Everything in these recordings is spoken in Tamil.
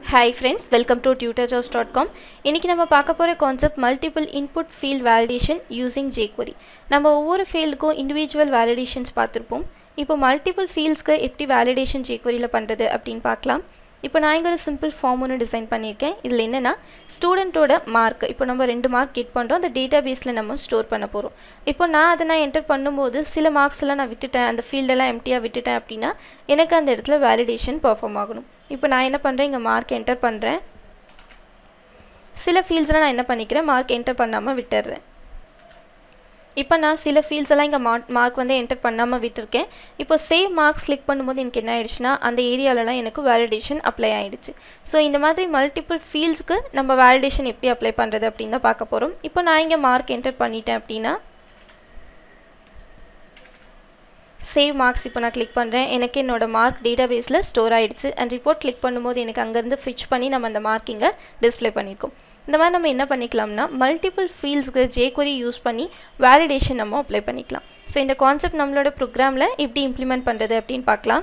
hi friends welcome to Tutor Joes dot com இன்றைக்கி நம்ம பார்க்க போகிற concept multiple input field validation using jQuery நம்ம ஒவ்வொரு ஃபீல்டுக்கும் இண்டிவிஜுவல் வேலிடேஷன்ஸ் பார்த்துருப்போம் இப்போ மல்டிபிள் ஃபீல்ட்ஸ்க்கு எப்படி வேலிடேஷன் ஜேக்வரியில் பண்ணுறது அப்படின்னு பார்க்கலாம் இப்போ நான் இங்கே ஒரு சிம்பிள் ஃபார்ம் ஒன்று டிசைன் பண்ணியிருக்கேன் இதில் என்னென்னா ஸ்டூடெண்ட்டோட மார்க் இப்போ நம்ம ரெண்டு மார்க் கெட் பண்ணுறோம் அந்த டேட்டா பேஸில் நம்ம ஸ்டோர் பண்ண போகிறோம் இப்போ நான் அதை நான் என்டர் பண்ணும்போது சில மார்க்ஸ் எல்லாம் நான் விட்டுட்டேன் அந்த ஃபீல்டெல்லாம் எம்டியாக விட்டுட்டேன் அப்படின்னா எனக்கு அந்த இடத்துல வேலிடேஷன் பர்ஃபார்ம் ஆகணும் இப்போ நான் என்ன பண்ணுறேன் இங்கே மார்க் என்டர் பண்ணுறேன் சில ஃபீல்ட்ஸில் நான் என்ன பண்ணிக்கிறேன் மார்க் என்டர் பண்ணாமல் விட்டுடுறேன் இப்போ நான் சில ஃபீல்ட்ஸ் எல்லாம் இங்கே மார்க் மார்க் வந்து என்டர் பண்ணாமல் விட்டுருக்கேன் இப்போ சேவ் மார்க்ஸ் கிளிக் பண்ணும்போது எனக்கு என்ன ஆயிடுச்சுன்னா அந்த ஏரியாலலாம் எனக்கு வேலிடேஷன் அப்ளை ஆகிடுச்சு ஸோ இந்த மாதிரி மல்டிபிள் ஃபீல்ட்ஸ்க்கு நம்ம வேலிடேஷன் எப்படி அப்ளை பண்ணுறது அப்படின்னு தான் பார்க்க போகிறோம் இப்போ நான் இங்கே மார்க் என்டர் பண்ணிட்டேன் அப்படின்னா சேவ் மார்க்ஸ் இப்போ நான் கிளிக் பண்ணுறேன் எனக்கு என்னோடய மார்க் டேட்டா பேஸில் ஸ்டோர் ஆகிடுச்சு அண்ட் ரிப்போர்ட் கிளிக் பண்ணும்போது எனக்கு அங்கேருந்து ஃபிச் பண்ணி நம்ம அந்த மார்க்கிங்கை டிஸ்பிளே பண்ணியிருக்கோம் இந்த மாதிரி நம்ம என்ன பண்ணிக்கலாம்னா மல்டிபிள் ஃபீல்ட்ஸ்க்கு ஜேக்வரி யூஸ் பண்ணி வேலிடேஷன் நம்ம அப்ளை பண்ணிக்கலாம் ஸோ இந்த கான்செப்ட் நம்மளோட ப்ரோக்ராமில் எப்படி இம்ப்ளிமெண்ட் பண்ணுறது அப்படின்னு பார்க்கலாம்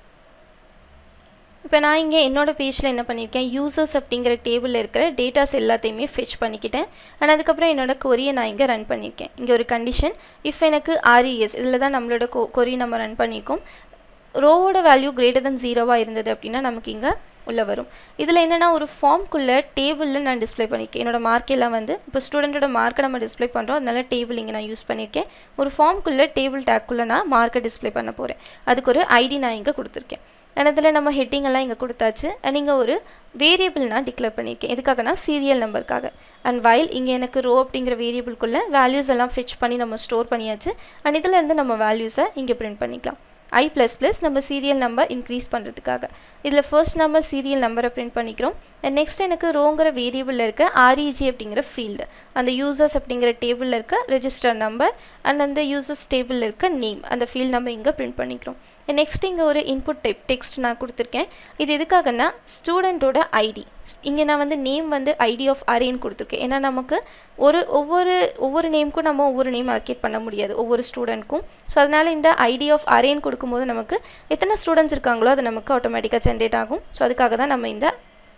இப்போ நான் இங்கே என்னோட பேஜில் என்ன பண்ணியிருக்கேன் யூசர்ஸ் அப்படிங்கிற டேபிளில் இருக்கிற டேட்டாஸ் எல்லாத்தையுமே ஃபெச் பண்ணிக்கிட்டேன் அண்ட் அதுக்கப்புறம் என்னோட கொரியை நான் இங்கே ரன் பண்ணியிருக்கேன் இங்கே ஒரு கண்டிஷன் இஃப் எனக்கு ஆர்இஎஸ் இதில் தான் நம்மளோட கொ கொரி நம்ம ரன் பண்ணியிருக்கோம் ரோவோட வேல்யூ கிரேட்டர் தென் ஜீரோவாக இருந்தது அப்படின்னா நமக்கு இங்கே உள்ளே வரும் இதில் என்னென்னா ஒரு ஃபார்ம்குள்ளே டேபிளில் நான் டிஸ்பிளே பண்ணியிருக்கேன் என்னோடய மார்க் எல்லாம் வந்து இப்போ ஸ்டூடெண்ட்டோட மார்க்கை நம்ம டிஸ்பிளே பண்ணுறோம் அதனால டேபிள் இங்கே நான் யூஸ் பண்ணியிருக்கேன் ஒரு ஃபார்ம்குள்ளே டேபிள் டேக்குள்ளே நான் மார்க்கை டிஸ்பிளே பண்ண போகிறேன் அதுக்கு ஒரு ஐடி நான் இங்கே கொடுத்துருக்கேன் அண்ட் அதில் நம்ம ஹெட்டிங் எல்லாம் இங்கே கொடுத்தாச்சு அண்ட் இங்கே ஒரு வேரியபிள் நான் டிக்ளேர் பண்ணியிருக்கேன் எதுக்காகனா சீரியல் நம்பருக்காக அண்ட் வைல் இங்கே எனக்கு ரோ அப்படிங்கிற வேரியபிள்குள்ளே வேல்யூஸ் எல்லாம் ஃபிச் பண்ணி நம்ம ஸ்டோர் பண்ணியாச்சு அண்ட் இதில் இருந்து நம்ம வேல்யூஸை இங்கே பிரிண்ட் பண்ணிக்கலாம் ஐ ப்ளஸ் ப்ளஸ் நம்ம சீரியல் நம்பர் இன்க்ரீஸ் பண்ணுறதுக்காக இதில் ஃபர்ஸ்ட் நம்ம சீரியல் நம்பரை பிரிண்ட் பண்ணிக்கிறோம் அண்ட் நெக்ஸ்ட் எனக்கு ரோங்கிற வேரியபிளில் இருக்க ஆர்இஜி அப்படிங்கிற ஃபீல்டு அந்த யூசர்ஸ் அப்படிங்கிற டேபிளில் இருக்க ரெஜிஸ்டர் நம்பர் அண்ட் அந்த யூசர்ஸ் டேபிளில் இருக்க நேம் அந்த ஃபீல்ட் நம்ம இங்கே பிரிண்ட் பண்ணிக்கிறோம் நெக்ஸ்ட் இங்கே ஒரு இன்புட் டைப் டெக்ஸ்ட் நான் கொடுத்துருக்கேன் இது எதுக்காகனா ஸ்டூடெண்ட்டோட ஐடி இங்கே நான் வந்து நேம் வந்து ஐடி ஆஃப் அரேன்னு கொடுத்துருக்கேன் ஏன்னா நமக்கு ஒரு ஒவ்வொரு ஒவ்வொரு நேமுக்கும் நம்ம ஒவ்வொரு நேம் அலோகேட் பண்ண முடியாது ஒவ்வொரு ஸ்டூடெண்ட்க்கும் ஸோ அதனால் இந்த ஐடி ஆஃப் அரேன்னு கொடுக்கும்போது நமக்கு எத்தனை ஸ்டூடெண்ட்ஸ் இருக்காங்களோ அது நமக்கு ஆட்டோமேட்டிக்காக ஜென்ரேட் ஆகும் ஸோ அதுக்காக தான் நம்ம இந்த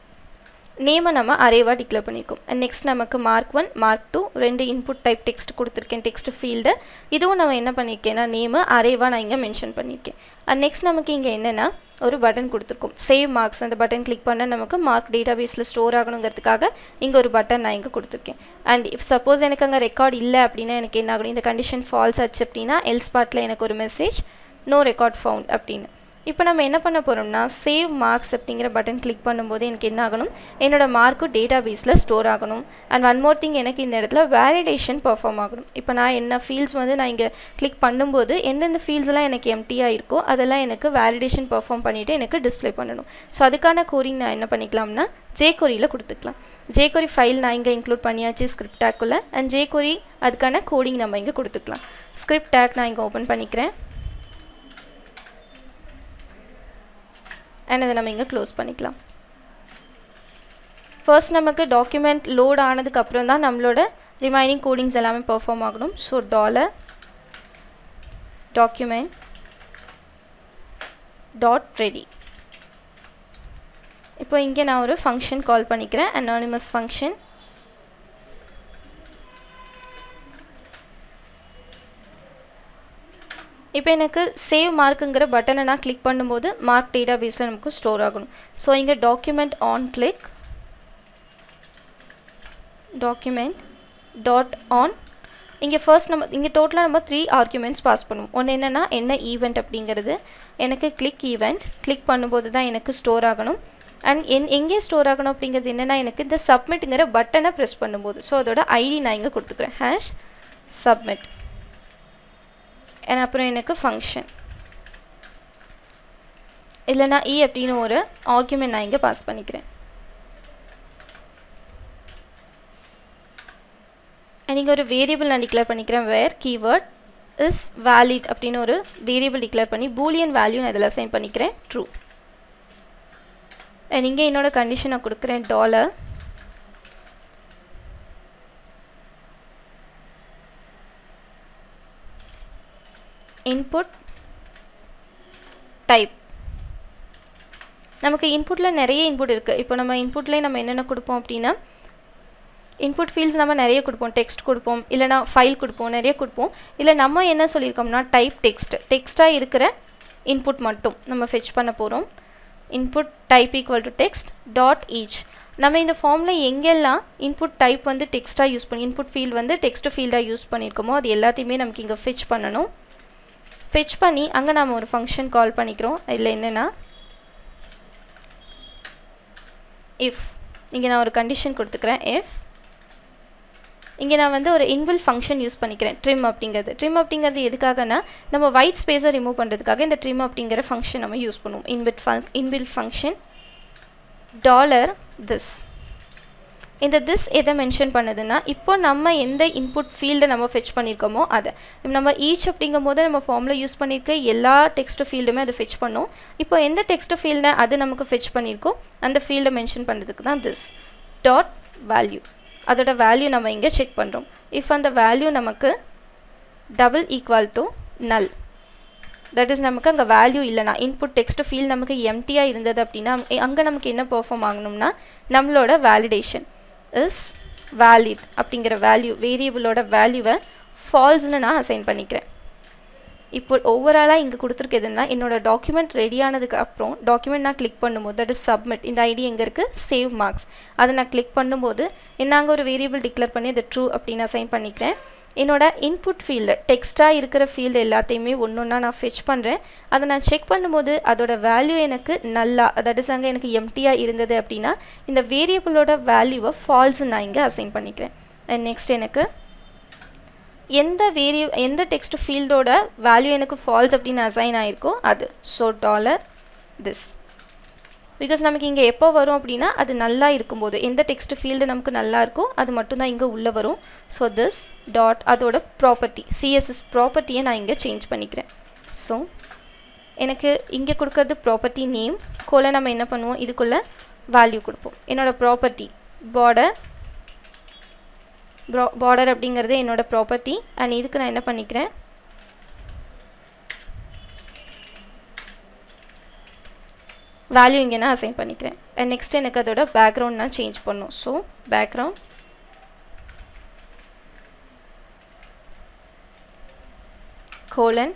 நேமை நம்ம அரேவாக டிக்ளேர் பண்ணியிருக்கோம் அண்ட் நெக்ஸ்ட் நமக்கு மார்க் ஒன் மார்க் டூ ரெண்டு இன்புட் டைப் டெக்ஸ்ட் கொடுத்துருக்கேன் டெக்ஸ்ட் ஃபீல்டு இதுவும் நம்ம என்ன பண்ணியிருக்கேன்னா நேமு அரேவாக நான் இங்கே மென்ஷன் பண்ணியிருக்கேன் அண்ட் நெக்ஸ்ட் நமக்கு இங்கே என்னென்னா ஒரு பட்டன் கொடுத்துருக்கோம் சேவ் மார்க்ஸ் அந்த பட்டன் கிளிக் பண்ணால் நமக்கு மார்க் டேட்டா பேஸில் ஸ்டோர் ஆகணுங்கிறதுக்காக இங்கே ஒரு பட்டன் நான் இங்கே கொடுத்துருக்கேன் அண்ட் இஃப் சப்போஸ் எனக்கு அங்கே ரெக்கார்ட் இல்லை அப்படின்னா எனக்கு என்ன ஆகணும் இந்த கண்டிஷன் ஃபால்ஸ் ஆச்சு அப்படின்னா எல் ஸ்பாட்டில் எனக்கு ஒரு மெசேஜ் நோ ரெக்கார்ட் ஃபவுண்ட் அப்படின்னு இப்போ நம்ம என்ன பண்ண போகிறோம்னா சேவ் மார்க்ஸ் அப்படிங்கிற பட்டன் கிளிக் பண்ணும்போது எனக்கு என்ன ஆகணும் என்னோடய மார்க்கும் டேட்டா பேஸில் ஸ்டோர் ஆகணும் அண்ட் ஒன் மோர் திங் எனக்கு இந்த இடத்துல வேலிடேஷன் பர்ஃபார்ம் ஆகணும் இப்போ நான் என்ன ஃபீல்ட்ஸ் வந்து நான் இங்கே கிளிக் பண்ணும்போது எந்தெந்த ஃபீல்ட்ஸ்லாம் எனக்கு எம்டியாக இருக்கோ அதெல்லாம் எனக்கு வேலிடேஷன் பர்ஃபார்ம் பண்ணிவிட்டு எனக்கு டிஸ்பிளே பண்ணணும் ஸோ அதுக்கான கோரிங் நான் என்ன பண்ணிக்கலாம்னா ஜேகொரியில் கொடுத்துக்கலாம் ஜேகொரி ஃபைல் நான் இங்கே இன்க்ளூட் பண்ணியாச்சு ஸ்கிரிப்ட் டேக்குள்ளே அண்ட் ஜேகொரி அதுக்கான கோடிங் நம்ம இங்கே கொடுத்துக்கலாம் ஸ்கிரிப்ட் டேக் நான் இங்கே ஓப்பன் பண்ணிக்கிறேன் அண்ட் அதை நம்ம இங்கே க்ளோஸ் பண்ணிக்கலாம் ஃபர்ஸ்ட் நமக்கு டாக்குமெண்ட் லோட் ஆனதுக்கப்புறம் தான் நம்மளோட ரிமைனிங் கோடிங்ஸ் எல்லாமே பர்ஃபார்ம் ஆகணும் so dollar document dot ready இப்போ இங்கே நான் ஒரு ஃபங்க்ஷன் கால் பண்ணிக்கிறேன் அனானிமஸ் ஃபங்க்ஷன் இப்போ எனக்கு சேவ் மார்க்குங்கிற பட்டனை நான் கிளிக் பண்ணும்போது மார்க் டேட்டா பேஸில் நமக்கு ஸ்டோர் ஆகணும் ஸோ இங்கே document on click document dot on இங்கே ஃபர்ஸ்ட் நம்ம இங்கே டோட்டலாக நம்ம த்ரீ ஆர்குமெண்ட்ஸ் பாஸ் பண்ணுவோம் ஒன்று என்னென்னா என்ன ஈவெண்ட் அப்படிங்கிறது எனக்கு கிளிக் ஈவெண்ட் கிளிக் பண்ணும்போது தான் எனக்கு ஸ்டோர் ஆகணும் அண்ட் என் எங்கே ஸ்டோர் ஆகணும் அப்படிங்கிறது என்னென்னா எனக்கு இந்த சப்மிட்டுங்கிற பட்டனை ப்ரெஸ் பண்ணும்போது ஸோ அதோட ஐடி நான் இங்கே கொடுத்துக்கிறேன் ஹேஷ் சப்மிட் அண்ட் அப்புறம் எனக்கு ஃபங்க்ஷன் இதில் நான் இ அப்படின்னு ஒரு ஆர்குமெண்ட் நான் இங்கே பாஸ் பண்ணிக்கிறேன் நீங்கள் ஒரு வேரியபிள் நான் டிக்ளேர் பண்ணிக்கிறேன் வேர் கீவேர்ட் இஸ் வேலிட் அப்படின்னு ஒரு வேரியபிள் டிக்ளேர் பண்ணி பூலியன் வேல்யூ நான் இதில் அசைன் பண்ணிக்கிறேன் ட்ரூ அண்ட் இங்கே என்னோடய கண்டிஷன் நான் கொடுக்குறேன் டாலர் இன்புட் டைப் நமக்கு இன்புட்டில் நிறைய இன்புட் இருக்குது இப்போ நம்ம இன்புட்லேயே நம்ம என்னென்ன கொடுப்போம் அப்படின்னா இன்புட் ஃபீல்ட்ஸ் நம்ம நிறைய கொடுப்போம் டெக்ஸ்ட் கொடுப்போம் இல்லைனா ஃபைல் கொடுப்போம் நிறைய கொடுப்போம் இல்லை நம்ம என்ன சொல்லியிருக்கோம்னா டைப் டெக்ஸ்ட் டெக்ஸ்ட்டாக இருக்கிற இன்புட் மட்டும் நம்ம ஃபெச் பண்ண போகிறோம் input type equal to text dot each நம்ம இந்த ஃபார்மில் எங்கெல்லாம் இன்புட் டைப் வந்து டெக்ஸ்ட்டாக யூஸ் பண்ணி இன்புட் ஃபீல்டு வந்து டெக்ஸ்ட் ஃபீல்டாக யூஸ் பண்ணியிருக்கோமோ அது எல்லாத்தையுமே நமக்கு இங்கே ஃபெச் பண்ணணும் ஃபெச் பண்ணி அங்கே நம்ம ஒரு ஃபங்க்ஷன் கால் பண்ணிக்கிறோம் இதில் என்னென்னா இஃப் இங்கே நான் ஒரு கண்டிஷன் கொடுத்துக்கிறேன் இஃப் இங்கே நான் வந்து ஒரு இன்பில் ஃபங்க்ஷன் யூஸ் பண்ணிக்கிறேன் ட்ரிம் அப்படிங்கிறது ட்ரிம் அப்படிங்கிறது எதுக்காகனா நம்ம ஒயிட் ஸ்பேஸை ரிமூவ் பண்ணுறதுக்காக இந்த ட்ரிம் அப்படிங்கிற ஃபங்க்ஷன் நம்ம யூஸ் பண்ணுவோம் inbuilt func inbuilt function dollar this இந்த திஸ் எதை மென்ஷன் பண்ணுதுன்னா இப்போ நம்ம எந்த இன்புட் ஃபீல்டை நம்ம ஃபெச் பண்ணியிருக்கோமோ அதை நம்ம ஈச் அப்படிங்கும் போது நம்ம ஃபார்மில் யூஸ் பண்ணியிருக்க எல்லா டெக்ஸ்ட் ஃபீல்டுமே அதை ஃபெச் பண்ணோம் இப்போ எந்த டெக்ஸ்ட் ஃபீல்டை அது நமக்கு ஃபெச் பண்ணியிருக்கோம் அந்த ஃபீல்டை மென்ஷன் பண்ணுறதுக்கு தான் திஸ் டாட் வேல்யூ அதோட வேல்யூ நம்ம இங்கே செக் பண்ணுறோம் இஃப் அந்த வேல்யூ நமக்கு double equal to null that is நமக்கு அங்கே வேல்யூ இல்லைனா இன்புட் டெக்ஸ்ட் ஃபீல்ட் நமக்கு எம்டியாக இருந்தது அப்படின்னா அங்கே நமக்கு என்ன பெர்ஃபார்ம் ஆகணும்னா நம்மளோட வேலிடேஷன் இஸ் வேலிட் அப்படிங்கிற வேல்யூ வேரியபிளோட வேல்யூவை ஃபால்ஸ்னு நான் அசைன் பண்ணிக்கிறேன் இப்போ ஓவராலாக இங்கே கொடுத்துருக்குதுன்னா என்னோடய டாக்குமெண்ட் ரெடி ஆனதுக்கு அப்புறம் டாக்குமெண்ட் நான் கிளிக் பண்ணும்போது தட் இஸ் சப்மிட் இந்த ஐடி எங்கே இருக்குது சேவ் மார்க்ஸ் அதை நான் கிளிக் பண்ணும்போது என்னாங்க ஒரு வேரியபிள் டிக்ளேர் பண்ணி அதை ட்ரூ அப்படின்னு அசைன் பண்ணிக்கிறேன் என்னோட இன்புட் ஃபீல்டு டெக்ஸ்ட்டாக இருக்கிற ஃபீல்டு எல்லாத்தையுமே ஒன்று ஒன்றா நான் ஃபெச் பண்ணுறேன் அதை நான் செக் பண்ணும்போது அதோட வேல்யூ எனக்கு நல்லா தட் இஸ் அங்கே எனக்கு எம்டியாக இருந்தது அப்படின்னா இந்த வேரியபிளோட வேல்யூவை ஃபால்ஸ் நான் இங்கே அசைன் பண்ணிக்கிறேன் அண்ட் நெக்ஸ்ட் எனக்கு எந்த வேரிய எந்த டெக்ஸ்ட் ஃபீல்டோட வேல்யூ எனக்கு ஃபால்ஸ் அப்படின்னு அசைன் ஆகிருக்கோ அது ஸோ டாலர் திஸ் பிகாஸ் நமக்கு இங்கே எப்போ வரும் அப்படின்னா அது நல்லா இருக்கும்போது எந்த டெக்ஸ்ட் ஃபீல்டு நமக்கு நல்லா இருக்கோ அது மட்டும்தான் இங்கே உள்ளே வரும் ஸோ திஸ் டாட் அதோட ப்ராப்பர்ட்டி சிஎஸ்எஸ் ப்ராப்பர்ட்டியை நான் இங்கே சேஞ்ச் பண்ணிக்கிறேன் ஸோ எனக்கு இங்கே கொடுக்கறது ப்ராப்பர்ட்டி நேம் கோல நம்ம என்ன பண்ணுவோம் இதுக்குள்ளே வேல்யூ கொடுப்போம் என்னோடய ப்ராப்பர்ட்டி பார்டர் ப்ரா பார்டர் அப்படிங்கிறது என்னோடய ப்ராப்பர்ட்டி அண்ட் இதுக்கு நான் என்ன பண்ணிக்கிறேன் வேல்யூ இங்கே நான் அசைன் பண்ணிக்கிறேன் அண்ட் நெக்ஸ்ட் எனக்கு அதோட பேக்ரவுண்ட் நான் சேஞ்ச் பண்ணும் ஸோ பேக்ரவுண்ட் கோலன்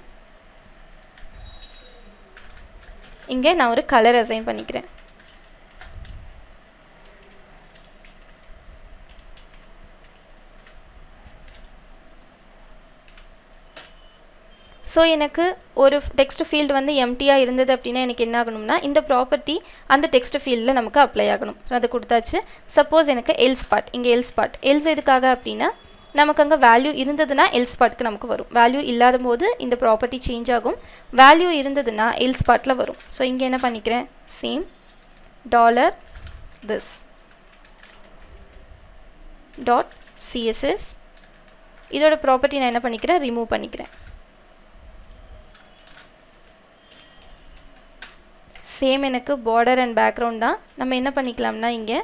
இங்கே நான் ஒரு கலர் அசைன் பண்ணிக்கிறேன் ஸோ எனக்கு ஒரு டெக்ஸ்ட் ஃபீல்டு வந்து எம்டியாக இருந்தது அப்படின்னா எனக்கு என்ன ஆகணும்னா இந்த ப்ராப்பர்ட்டி அந்த டெக்ஸ்ட் ஃபீல்டில் நமக்கு அப்ளை ஆகணும் ஸோ அதை கொடுத்தாச்சு சப்போஸ் எனக்கு எல்ஸ் பார்ட் இங்கே எல்ஸ் பார்ட் எல்ஸ் எதுக்காக அப்படின்னா நமக்கு அங்கே வேல்யூ இருந்ததுன்னா எல்ஸ் பார்ட்டுக்கு நமக்கு வரும் வேல்யூ இல்லாத போது இந்த ப்ராப்பர்ட்டி சேஞ்ச் ஆகும் வேல்யூ இருந்ததுன்னா எல்ஸ் பார்ட்டில் வரும் ஸோ இங்கே என்ன பண்ணிக்கிறேன் same dollar this dot CSS இதோட ப்ராப்பர்ட்டி நான் என்ன பண்ணிக்கிறேன் ரிமூவ் பண்ணிக்கிறேன் சேம் எனக்கு பார்டர் அண்ட் பேக்ரவுண்ட் தான் நம்ம என்ன பண்ணிக்கலாம்னா இங்கே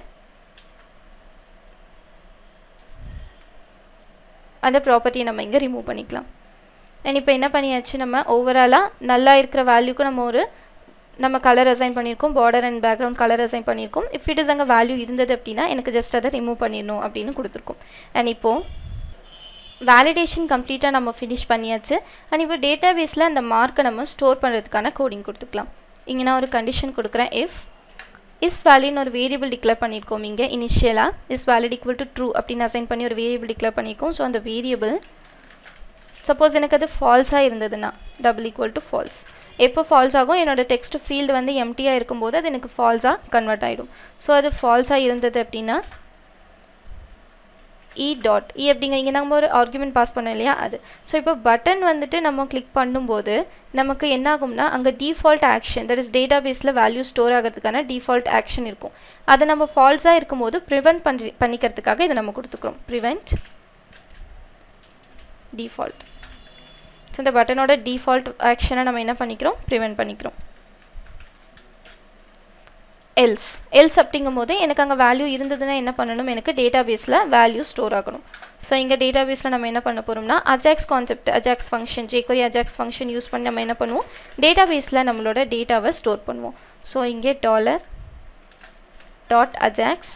அந்த ப்ராப்பர்ட்டியை நம்ம இங்கே ரிமூவ் பண்ணிக்கலாம் அண்ட் இப்போ என்ன பண்ணியாச்சு நம்ம ஓவராலாக நல்லா இருக்கிற வேல்யூக்கு நம்ம ஒரு நம்ம கலர் அசைன் பண்ணியிருக்கோம் border and background colour assign பண்ணியிருக்கோம் இஃப் இட் இஸ் அங்கே வேல்யூ இருந்தது அப்படின்னா எனக்கு ஜஸ்ட் அதை ரிமூவ் பண்ணிடணும் அப்படின்னு கொடுத்துருக்கோம் அண்ட் இப்போது வேலிடேஷன் கம்ப்ளீட்டாக நம்ம ஃபினிஷ் பண்ணியாச்சு அண்ட் இப்போ டேட்டா பேஸில் அந்த மார்க்கை நம்ம ஸ்டோர் பண்ணுறதுக்கான கோடிங் கொடுத்துக்கலாம் இங்கே நான் ஒரு கண்டிஷன் கொடுக்குறேன் இஃப் இஸ் வேலின்னு ஒரு வேரியபிள் டிக்ளேர் பண்ணியிருக்கோம் இங்கே இனிஷியலாக is valid equal to true அப்படின்னு அசைன் பண்ணி ஒரு வேரியபிள் டிக்ளேர் பண்ணியிருக்கோம் ஸோ அந்த வேரியபிள் சப்போஸ் எனக்கு அது ஃபால்ஸாக இருந்ததுன்னா டபுள் ஈக்குவல் டு ஃபால்ஸ் எப்போ ஃபால்ஸ் ஆகும் என்னோட டெக்ஸ்ட் ஃபீல்டு வந்து எம்டியாக இருக்கும்போது அது எனக்கு ஃபால்ஸாக கன்வெர்ட் ஆகிடும் ஸோ அது ஃபால்ஸாக இருந்தது அப்படின்னா இ டாட் இ அப்படிங்க இங்கே நம்ம ஒரு ஆர்குமெண்ட் பாஸ் பண்ணோம் இல்லையா அது ஸோ இப்போ பட்டன் வந்துட்டு நம்ம கிளிக் பண்ணும்போது நமக்கு என்ன ஆகும்னா அங்கே default action that is data பேஸில் வேல்யூ ஸ்டோர் ஆகிறதுக்கான டிஃபால்ட் ஆக்ஷன் இருக்கும் அதை நம்ம ஃபால்ஸாக இருக்கும்போது ப்ரிவெண்ட் பண்ணி பண்ணிக்கிறதுக்காக இதை நம்ம கொடுத்துக்கிறோம் ப்ரிவெண்ட் டிஃபால்ட் ஸோ இந்த பட்டனோட டிஃபால்ட் ஆக்ஷனை நம்ம என்ன பண்ணிக்கிறோம் ப்ரிவெண்ட் பண்ணிக்கிறோம் எல்ஸ் எல்ஸ் அப்படிங்கும் போது எனக்கு அங்கே வேல்யூ இருந்ததுன்னா என்ன பண்ணணும் எனக்கு டேட்டா பேஸில் வேல்யூ ஸ்டோர் ஆகணும் ஸோ இங்கே டேட்டா பேஸில் நம்ம என்ன பண்ண போகிறோம்னா Ajax concept Ajax function jQuery Ajax function use பண்ணி நம்ம என்ன பண்ணுவோம் டேட்டா பேஸில் நம்மளோட டேட்டாவை ஸ்டோர் பண்ணுவோம் ஸோ இங்கே டாலர் டாட் அஜாக்ஸ்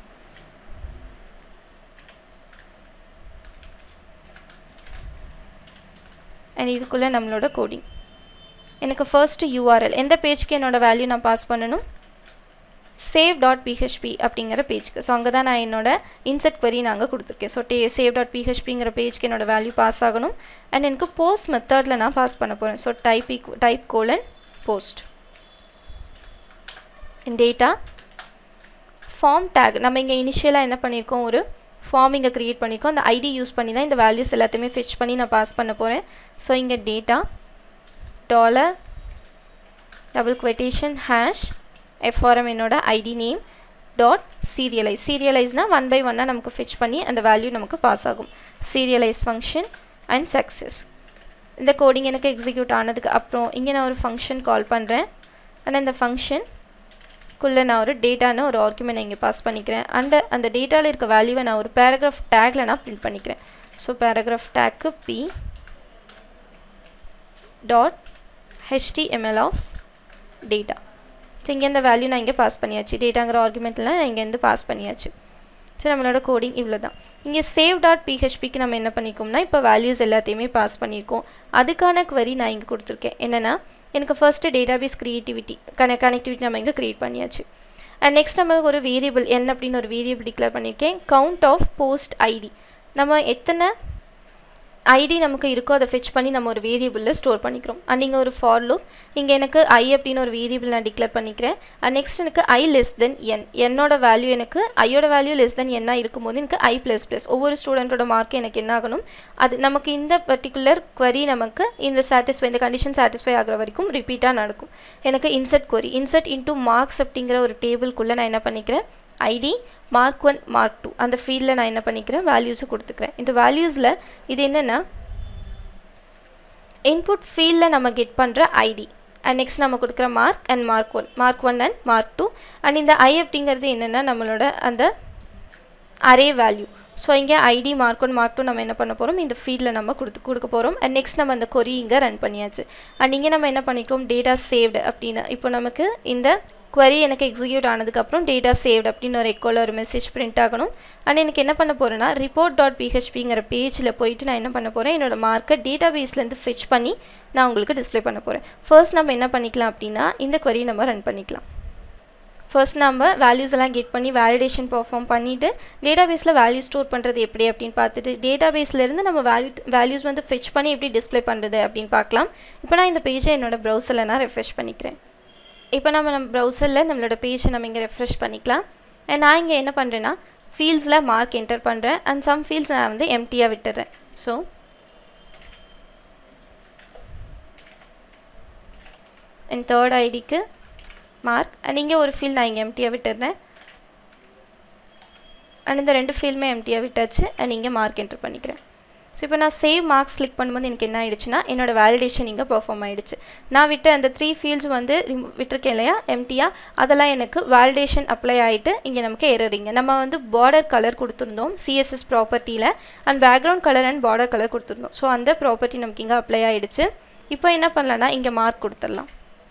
அண்ட் இதுக்குள்ளே நம்மளோட கோடிங் எனக்கு ஃபர்ஸ்ட்டு யூஆர்எல் எந்த பேஜ்க்கு என்னோடய வேல்யூ நான் பாஸ் பண்ணணும் சேவ் டாட் பிஹெச்பி அப்படிங்கிற பேஜ்க்கு ஸோ அங்கே தான் நான் என்னோட இன்செட் query நாங்கள் கொடுத்துருக்கேன் ஸோ டே சேவ் டாட் பிஹெச்பிங்கிற பேஜ்க்கு என்னோட வேல்யூ பாஸ் ஆகணும் அண்ட் எனக்கு போஸ்ட் மெத்தடில் நான் பாஸ் பண்ண போகிறேன் so type type colon post data form tag நம்ம இங்கே இனிஷியலாக என்ன பண்ணியிருக்கோம் ஒரு ஃபார்ம் இங்கே க்ரியேட் பண்ணியிருக்கோம் அந்த ஐடி யூஸ் பண்ணி தான் இந்த வேல்யூஸ் எல்லாத்தையுமே ஃபெச் பண்ணி நான் பாஸ் பண்ண போகிறேன் ஸோ இங்கே data dollar double quotation hash FRM என்னோட ஐடி நேம் டாட் சீரியலைஸ் சீரியலைஸ்னால் ஒன் பை ஒன்னாக நமக்கு ஃபெச் பண்ணி அந்த வேல்யூ நமக்கு பாஸ் ஆகும் சீரியலைஸ் ஃபங்க்ஷன் அண்ட் சக்ஸஸ் இந்த கோடிங் எனக்கு எக்ஸிக்யூட் ஆனதுக்கு அப்புறம் இங்கே நான் ஒரு ஃபங்க்ஷன் கால் பண்ணுறேன் ஆனால் இந்த ஃபங்க்ஷன் குள்ளே நான் ஒரு டேட்டான்னு ஒரு ஆர்குமெண்ட் இங்கே பாஸ் பண்ணிக்கிறேன் அந்த அந்த டேட்டாவில் இருக்க வேல்யூவை நான் ஒரு பேராகிராஃப் டேக்கில் நான் பிரிண்ட் பண்ணிக்கிறேன் so paragraph tag P dot HTML of data so இங்கே இந்த வேல்யூ நான் இங்கே பாஸ் பண்ணியாச்சு டேட்டாங்கிற ஆர்குமெண்ட்டில் நான் இங்கேருந்து பாஸ் பண்ணியாச்சு ஸோ நம்மளோட கோடிங் இவ்வளோ தான் இங்கே சேவ் டாட் பிஹெச்பிக்கு நம்ம என்ன பண்ணிக்கோம்னா இப்போ வேல்யூஸ் எல்லாத்தையுமே பாஸ் பண்ணியிருக்கோம் அதுக்கான query நான் இங்கே கொடுத்துருக்கேன் என்னென்னா எனக்கு ஃபர்ஸ்ட்டு டேட்டாபேஸ் க்ரியேட்டிவிட்டி கன கனெக்டிவிட்டி நம்ம இங்கே க்ரியேட் பண்ணியாச்சு அண்ட் நெக்ஸ்ட் நம்ம ஒரு வேரியபிள் என்ன அப்படின்னு ஒரு வேரியபிள் டிக்ளேர் பண்ணியிருக்கேன் கவுண்ட் ஆஃப் போஸ்ட் ஐடி நம்ம எத்தனை ஐடி நமக்கு இருக்கோ அதை ஃபெச் பண்ணி நம்ம ஒரு வேரியபிளில் ஸ்டோர் பண்ணிக்கிறோம் அண்ட் இங்கே ஒரு ஃபார் லூப் இங்கே எனக்கு ஐ அப்படின்னு ஒரு வேரியபிள் நான் டிக்ளேர் பண்ணிக்கிறேன் அண்ட் நெக்ஸ்ட் எனக்கு ஐ லெஸ் தென் என் என்னோட வேல்யூ எனக்கு ஐயோட வேல்யூ லெஸ் தென் என்ன இருக்கும்போது எனக்கு ஐ ப்ளஸ் ப்ளஸ் ஒவ்வொரு ஸ்டூடெண்ட்டோட மார்க் எனக்கு என்ன ஆகணும் அது நமக்கு இந்த பர்டிகுலர் query நமக்கு இந்த சாட்டிஸ்ஃபை இந்த கண்டிஷன் சாட்டிஸ்ஃபை ஆகிற வரைக்கும் ரிப்பீட்டாக நடக்கும் எனக்கு insert query insert into marks அப்படிங்கிற ஒரு டேபிள்குள்ளே நான் என்ன பண்ணிக்கிறேன் ID mark one mark two அந்த ஃபீல்டில் நான் என்ன பண்ணிக்கிறேன் வேல்யூஸை கொடுத்துக்கிறேன் இந்த வேல்யூஸில் இது என்னென்னா இன்புட் ஃபீல்டில் நம்ம கெட் பண்ணுற ஐடி அண்ட் நெக்ஸ்ட் நம்ம கொடுக்குற mark and mark one mark one and mark two and இந்த ஐ அப்படிங்கிறது என்னென்னா நம்மளோட அந்த அரே வேல்யூ ஸோ இங்கே ID mark one mark two நம்ம என்ன பண்ண போகிறோம் இந்த ஃபீல்டில் நம்ம கொடுத்து கொடுக்க போகிறோம் அண்ட் நெக்ஸ்ட் நம்ம அந்த கொரி இங்கே ரன் பண்ணியாச்சு அண்ட் இங்கே நம்ம என்ன பண்ணிக்கிறோம் டேட்டா சேவ்டு அப்படின்னு இப்போ நமக்கு இந்த query எனக்கு எக்ஸிக்யூட் ஆனதுக்கப்புறம் டேட்டா சேவ்டு அப்படின்னு ஒரு எக்கோவில் ஒரு மெசேஜ் பிரிண்ட் ஆகணும் அண்ட் எனக்கு என்ன பண்ண போகிறேன்னா ரிப்போர்ட் டாட் பிஹெச்பிங்கிற பேஜில் போயிட்டு நான் என்ன பண்ண போகிறேன் என்னோட மார்க்கை டேட்டா பேஸ்லேருந்து ஃபெச் பண்ணி நான் உங்களுக்கு டிஸ்ப்ளே பண்ண போகிறேன் ஃபர்ஸ்ட் நம்ம என்ன பண்ணிக்கலாம் அப்படின்னா இந்த query நம்ம ரன் பண்ணிக்கலாம் ஃபர்ஸ்ட் நம்ம வேல்யூஸ் எல்லாம் கெட் பண்ணி வேலிடேஷன் பர்ஃபார்ம் பண்ணிவிட்டு டேட்டாபேஸில் வேல்யூ ஸ்டோர் பண்ணுறது எப்படி அப்படின்னு பார்த்துட்டு டேட்டாபேஸ்லேருந்து நம்ம வேல்யூ வேல்யூஸ் வந்து ஃபெச் பண்ணி எப்படி டிஸ்ப்ளே பண்ணுறது அப்படின்னு பார்க்கலாம் இப்போ நான் இந்த பேஜை என்னோட ப்ரௌசரில் நான் ரெஃப்ரெஷ் பண்ணிக்கிறேன் இப்போ நம்ம நம்ம ப்ரௌசரில் நம்மளோட பேஜை நம்ம இங்கே ரெஃப்ரெஷ் பண்ணிக்கலாம் அண்ட் நான் இங்கே என்ன பண்ணுறேன்னா ஃபீல்ட்ஸில் மார்க் என்டர் பண்ணுறேன் அண்ட் சம் ஃபீல்ட்ஸ் நான் வந்து எம்டியாக விட்டுறேன் ஸோ அண்ட் தேர்ட் ஐடிக்கு மார்க் அண்ட் இங்கே ஒரு ஃபீல்ட் நான் இங்கே எம்டியாக விட்டுறேன் அண்ட் இந்த ரெண்டு ஃபீல்டுமே எம்டியாக விட்டாச்சு அண்ட் இங்கே மார்க் என்டர் பண்ணிக்கிறேன் ஸோ இப்போ நான் சேவ் மார்க்ஸ் கிளிக் பண்ணும்போது எனக்கு என்ன ஆயிடுச்சுன்னா என்னோட வேலிடேஷன் இங்கே பெர்ஃபார்ம் ஆயிடுச்சு நான் விட்ட அந்த த்ரீ ஃபீல்ட்ஸ் வந்து remove- விட்டிருக்கேன் இல்லையா எம்டியாக அதெல்லாம் எனக்கு வேலிடேஷன் அப்ளை ஆகிட்டு இங்கே நமக்கு எரரிங்க நம்ம வந்து பார்டர் கலர் கொடுத்துருந்தோம் சிஎஸ்எஸ் ப்ராப்பர்ட்டியில் and background colour and border colour கொடுத்துருந்தோம் ஸோ அந்த ப்ராப்பர்ட்டி நமக்கு இங்கே அப்ளை ஆயிடுச்சு இப்போ என்ன பண்ணலான்னா இங்கே மார்க் கொடுத்துடலாம்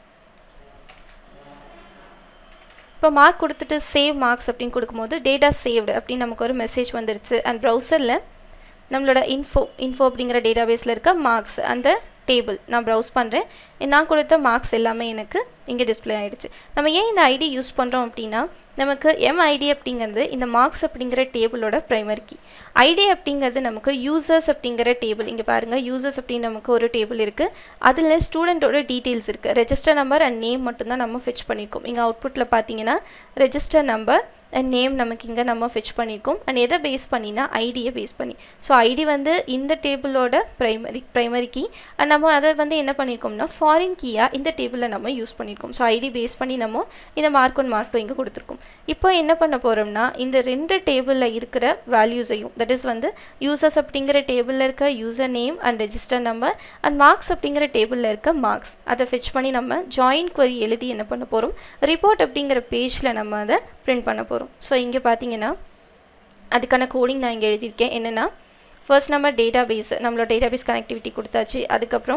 இப்போ மார்க் கொடுத்துட்டு சேவ் மார்க்ஸ் அப்படின்னு கொடுக்கும்போது டேட்டா சேவ்டு அப்படின்னு நமக்கு ஒரு மெசேஜ் வந்துருச்சு அண்ட் ப்ரௌசரில் நம்மளோட இன்ஃபோ இன்ஃபோ அப்படிங்கிற டேட்டாபேஸில் இருக்க மார்க்ஸ் அந்த டேபிள் நான் ப்ரௌஸ் பண்ணுறேன் நான் கொடுத்த மார்க்ஸ் எல்லாமே எனக்கு இங்கே டிஸ்ப்ளே ஆகிடுச்சு நம்ம ஏன் இந்த ஐடி யூஸ் பண்ணுறோம் அப்படின்னா நமக்கு எம்ஐடி அப்படிங்கிறது இந்த மார்க்ஸ் அப்படிங்கிற டேபிளோட ப்ரைமரி கீ ஐடி அப்படிங்கிறது நமக்கு யூசர்ஸ் அப்படிங்கிற டேபிள் இங்கே பாருங்கள் யூசர்ஸ் அப்படின்னு நமக்கு ஒரு டேபிள் இருக்குது அதில் ஸ்டூடெண்ட்டோட டீட்டெயில்ஸ் இருக்குது ரெஜிஸ்டர் நம்பர் அண்ட் நேம் மட்டும்தான் நம்ம ஃபெச் பண்ணியிருக்கோம் இங்கே அவுட்புட்டில் பார்த்தீங்கன்னா ரெஜிஸ்டர் நம்பர் அண்ட் நேம் நமக்கு இங்கே நம்ம ஃபெச் பண்ணியிருக்கோம் அண்ட் எதை பேஸ் பண்ணினா ஐடியை பேஸ் பண்ணி ஸோ ஐடி வந்து இந்த டேபிளோட ப்ரைமரி ப்ரைமரி கீ அண்ட் நம்ம அதை வந்து என்ன பண்ணியிருக்கோம்னா ஃபாரின் கீயாக இந்த டேபிளில் நம்ம யூஸ் பண்ணியிருக்கோம் ஸோ ஐடி பேஸ் பண்ணி நம்ம இந்த மார்க் ஒன் மார்க் டூ இங்கே கொடுத்துருக்கோம் இப்போ என்ன பண்ண போகிறோம்னா இந்த ரெண்டு டேபிளில் இருக்கிற வேல்யூஸையும் தட் இஸ் வந்து யூசர்ஸ் அப்படிங்கிற டேபிளில் இருக்க user name and register number and marks அப்படிங்கிற டேபிளில் இருக்க மார்க்ஸ் அதை ஃபெச் பண்ணி நம்ம ஜாயின் query எழுதி என்ன பண்ண போகிறோம் ரிப்போர்ட் அப்படிங்கிற பேஜில் நம்ம அதை பிரிண்ட் பண்ண போகிறோம் ஸோ இங்கே பார்த்தீங்கன்னா அதுக்கான கோடிங் நான் இங்கே எழுதியிருக்கேன் என்னென்னா ஃபர்ஸ்ட் நம்ம டேட்டா பேஸ் நம்மளோட டேட்டா பேஸ் கனெக்டிவிட்டி கொடுத்தாச்சு அதுக்கப்புறம்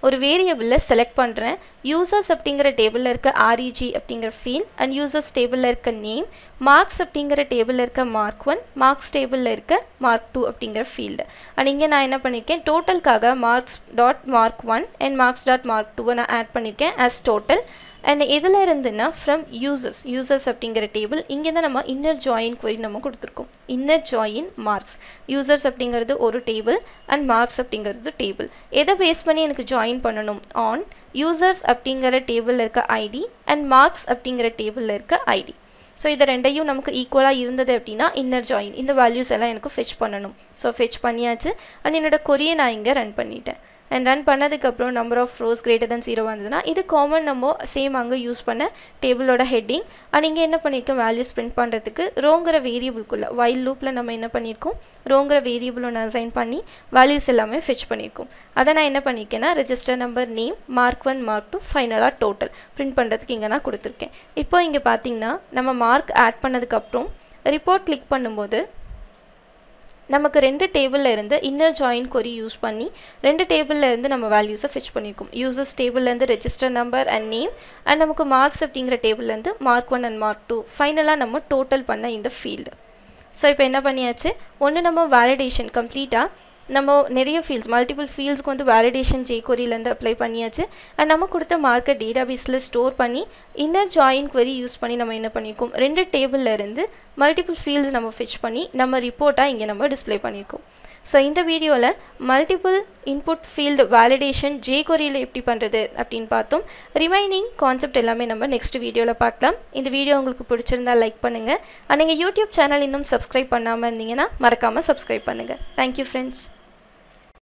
ஒரு வேரியபிளில் செலக்ட் பண்ணுறேன் யூசர்ஸ் அப்படிங்கிற டேபிளில் இருக்க ஆர்இஜி அப்படிங்கிற ஃபீல்ட் அண்ட் யூசர்ஸ் டேபிளில் இருக்க நேம் மார்க்ஸ் அப்படிங்கிற டேபிளில் இருக்க மார்க் ஒன் மார்க்ஸ் டேபிளில் இருக்க மார்க் டூ அப்படிங்கிற ஃபீல்டு அண்ட் இங்கே நான் என்ன பண்ணியிருக்கேன் டோட்டலுக்காக marks dot mark one and marks dot mark டூவை நான் ஆட் பண்ணியிருக்கேன் ஆஸ் டோட்டல் அண்ட் எதில் இருந்துன்னா ஃப்ரம் யூசர்ஸ் யூசர்ஸ் அப்படிங்கிற டேபிள் இங்கே தான் நம்ம இன்னர் ஜாயின் query நம்ம கொடுத்துருக்கோம் இன்னர் ஜாயின் மார்க்ஸ் யூசர்ஸ் அப்படிங்கிறது ஒரு டேபிள் அண்ட் மார்க்ஸ் அப்படிங்கிறது டேபிள் எதை பேஸ் பண்ணி எனக்கு ஜாயின் பண்ணணும் ஆன் யூசர்ஸ் அப்படிங்கிற டேபிளில் இருக்க ஐடி அண்ட் மார்க்ஸ் அப்படிங்கிற டேபிளில் இருக்க ஐடி ஸோ இது ரெண்டையும் நமக்கு ஈக்குவலாக இருந்தது அப்படின்னா இன்னர் ஜாயின் இந்த வேல்யூஸ் எல்லாம் எனக்கு ஃபெச் பண்ணணும் ஸோ ஃபெச் பண்ணியாச்சு அண்ட் என்னோட கொரியை நான் இங்கே ரன் பண்ணிட்டேன் அண்ட் ரன் பண்ணதுக்கப்புறம் number of rows greater than zero வந்ததுன்னா இது காமன் நம்ம சேம் அங்கே யூஸ் பண்ண டேபிளோட ஹெட்டிங் அண்ட் இங்கே என்ன பண்ணியிருக்கோம் வேல்யூஸ் பிரிண்ட் பண்ணுறதுக்கு ரோங்கிற வேரியபிள்குள்ளே வைல் லூப்பில் நம்ம என்ன பண்ணியிருக்கோம் ரோங்கிற வேரியபிள் ஒன்று அசைன் பண்ணி வேல்யூஸ் எல்லாமே ஃபெச் பண்ணியிருக்கோம் அதை நான் என்ன பண்ணியிருக்கேன்னா register number name mark one mark two ஃபைனலாக டோட்டல் பிரிண்ட் பண்ணுறதுக்கு இங்கே நான் கொடுத்துருக்கேன் இப்போ இங்கே பார்த்தீங்கன்னா நம்ம மார்க் ஆட் பண்ணதுக்கப்புறம் ரிப்போர்ட் கிளிக் பண்ணும்போது நமக்கு ரெண்டு டேபிளில் இருந்து இன்னர் ஜாயின் கொரி யூஸ் பண்ணி ரெண்டு டேபிளில் இருந்து நம்ம வேல்யூஸை ஃபிச் பண்ணியிருக்கோம் யூசர்ஸ் டேபிள்லேருந்து register number and name and நமக்கு மார்க்ஸ் அப்படிங்கிற டேபிள்லேருந்து mark one and mark two ஃபைனலாக நம்ம டோட்டல் பண்ண இந்த ஃபீல்டு ஸோ இப்போ என்ன பண்ணியாச்சு ஒன்று நம்ம வேலிடேஷன் கம்ப்ளீட்டாக நம்ம நிறைய ஃபீல்ட்ஸ் மல்டிபிள் ஃபீல்ட்ஸ்க்கு வந்து வேலிடேஷன் ஜே கொரியிலேருந்து அப்ளை பண்ணியாச்சு அண்ட் நம்ம கொடுத்த மார்க்கை டேட்டாபேஸில் ஸ்டோர் பண்ணி இன்னர் ஜாயின் query யூஸ் பண்ணி நம்ம என்ன பண்ணியிருக்கோம் ரெண்டு டேபிளில் இருந்து மல்டிபிள் ஃபீல்ட்ஸ் நம்ம ஃபிச் பண்ணி நம்ம ரிப்போர்ட்டாக இங்கே நம்ம டிஸ்ப்ளே பண்ணியிருக்கோம் ஸோ இந்த வீடியோவில் மல்டிபிள் இன்புட் ஃபீல்டு வேலிடேஷன் ஜே கொரியில் எப்படி பண்ணுறது அப்படின்னு பார்த்தோம் ரிமைனிங் கான்செப்ட் எல்லாமே நம்ம நெக்ஸ்ட் வீடியோவில் பார்க்கலாம் இந்த வீடியோ உங்களுக்கு பிடிச்சிருந்தா லைக் பண்ணுங்கள் அண்ட் நீங்கள் யூடியூப் சேனல் இன்னும் சப்ஸ்கிரைப் பண்ணாமல் இருந்தீங்கன்னா மறக்காமல் சப்ஸ்கிரைப் பண்ணுங்கள் தேங்க்யூ ஃப்ரெண்ட்ஸ்